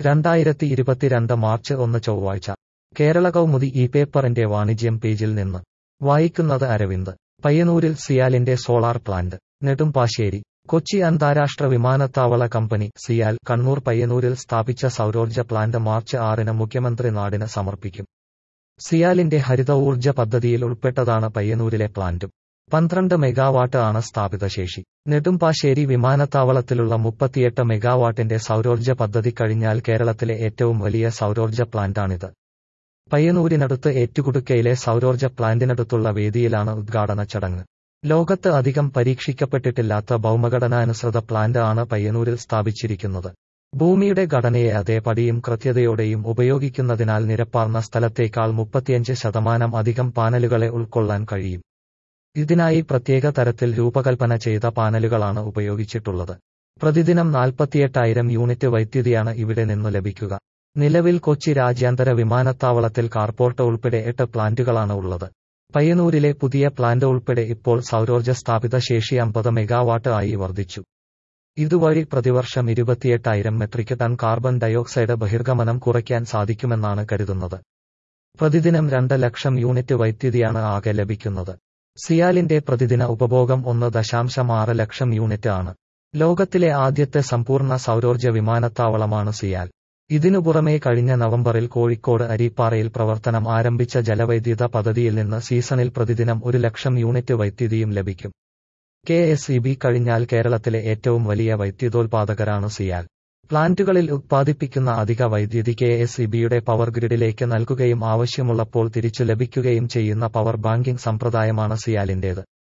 രണ്ടായിരത്തി ഇരുപത്തിരണ്ട് മാർച്ച് ഒന്ന് ചൊവ്വാഴ്ച കേരള കൗമുദി ഈ പേപ്പറിന്റെ വാണിജ്യം പേജിൽ നിന്ന് വായിക്കുന്നത് അരവിന്ദ് പയ്യന്നൂരിൽ സിയാലിന്റെ സോളാർ പ്ലാന്റ് നെടുമ്പാശ്ശേരി കൊച്ചി അന്താരാഷ്ട്ര വിമാനത്താവള കമ്പനി സിയാൽ കണ്ണൂർ പയ്യന്നൂരിൽ സ്ഥാപിച്ച സൗരോർജ്ജ പ്ലാന്റ് മാർച്ച് ആറിന് മുഖ്യമന്ത്രി നാടിന് സമർപ്പിക്കും സിയാലിന്റെ ഹരിത ഊർജ്ജ പദ്ധതിയിൽ ഉൾപ്പെട്ടതാണ് പയ്യന്നൂരിലെ പ്ലാന്റും പന്ത്രണ്ട് മെഗാവാട്ട് ആണ് സ്ഥാപിത ശേഷി നെടുമ്പാശ്ശേരി വിമാനത്താവളത്തിലുള്ള മുപ്പത്തിയെട്ട് മെഗാവാട്ടിന്റെ സൗരോർജ്ജ പദ്ധതി കഴിഞ്ഞാൽ കേരളത്തിലെ ഏറ്റവും വലിയ സൗരോർജ്ജ പ്ലാന്റാണിത് പയ്യന്നൂരിനടുത്ത് ഏറ്റുകുടുക്കയിലെ സൗരോർജ്ജ പ്ലാന്റിനടുത്തുള്ള വേദിയിലാണ് ഉദ്ഘാടന ചടങ്ങ് ലോകത്ത് അധികം പരീക്ഷിക്കപ്പെട്ടിട്ടില്ലാത്ത ഭൗമഘടനാനുസൃത പ്ലാന്റ് ആണ് പയ്യന്നൂരിൽ സ്ഥാപിച്ചിരിക്കുന്നത് ഭൂമിയുടെ ഘടനയെ അതേപടിയും കൃത്യതയോടെയും ഉപയോഗിക്കുന്നതിനാൽ നിരപ്പാർന്ന സ്ഥലത്തേക്കാൾ മുപ്പത്തിയഞ്ച് ശതമാനം അധികം പാനലുകളെ ഉൾക്കൊള്ളാൻ കഴിയും ഇതിനായി പ്രത്യേക തരത്തിൽ രൂപകൽപ്പന ചെയ്ത പാനലുകളാണ് ഉപയോഗിച്ചിട്ടുള്ളത് പ്രതിദിനം നാൽപ്പത്തിയെട്ടായിരം യൂണിറ്റ് വൈദ്യുതിയാണ് ഇവിടെ നിന്നു ലഭിക്കുക നിലവിൽ കൊച്ചി രാജ്യാന്തര വിമാനത്താവളത്തിൽ കാർപോർട്ട് ഉൾപ്പെടെ എട്ട് പ്ലാന്റുകളാണ് ഉള്ളത് പയ്യന്നൂരിലെ പുതിയ പ്ലാന്റ് ഉൾപ്പെടെ ഇപ്പോൾ സൗരോർജ്ജ സ്ഥാപിത ശേഷി അമ്പത് മെഗാവാട്ട് ആയി വർദ്ധിച്ചു ഇതുവഴി പ്രതിവർഷം ഇരുപത്തിയെട്ടായിരം മെട്രിക് ടൺ കാർബൺ ഡയോക്സൈഡ് ബഹിർഗമനം കുറയ്ക്കാൻ സാധിക്കുമെന്നാണ് കരുതുന്നത് പ്രതിദിനം രണ്ട് ലക്ഷം യൂണിറ്റ് വൈദ്യുതിയാണ് ആകെ ലഭിക്കുന്നത് സിയാലിന്റെ പ്രതിദിന ഉപഭോഗം ഒന്ന് ദശാംശം ആറ് ലക്ഷം യൂണിറ്റ് ആണ് ലോകത്തിലെ ആദ്യത്തെ സമ്പൂർണ്ണ സൗരോർജ്ജ വിമാനത്താവളമാണ് സിയാൽ ഇതിനു പുറമെ കഴിഞ്ഞ നവംബറിൽ കോഴിക്കോട് അരീപ്പാറയിൽ പ്രവർത്തനം ആരംഭിച്ച ജലവൈദ്യുത പദ്ധതിയിൽ നിന്ന് സീസണിൽ പ്രതിദിനം ഒരു ലക്ഷം യൂണിറ്റ് വൈദ്യുതിയും ലഭിക്കും കെ എസ് ഇ ബി കഴിഞ്ഞാൽ കേരളത്തിലെ ഏറ്റവും വലിയ വൈദ്യുതോൽപാദകരാണ് സിയാൽ പ്ലാന്റുകളിൽ ഉത്പാദിപ്പിക്കുന്ന അധിക വൈദ്യുതി കെ എസ് ഇ ബിയുടെ പവർ ഗ്രിഡിലേക്ക് നൽകുകയും ആവശ്യമുള്ളപ്പോൾ തിരിച്ചു ലഭിക്കുകയും ചെയ്യുന്ന പവർ ബാങ്കിംഗ് സമ്പ്രദായമാണ് സിയാലിന്റേത്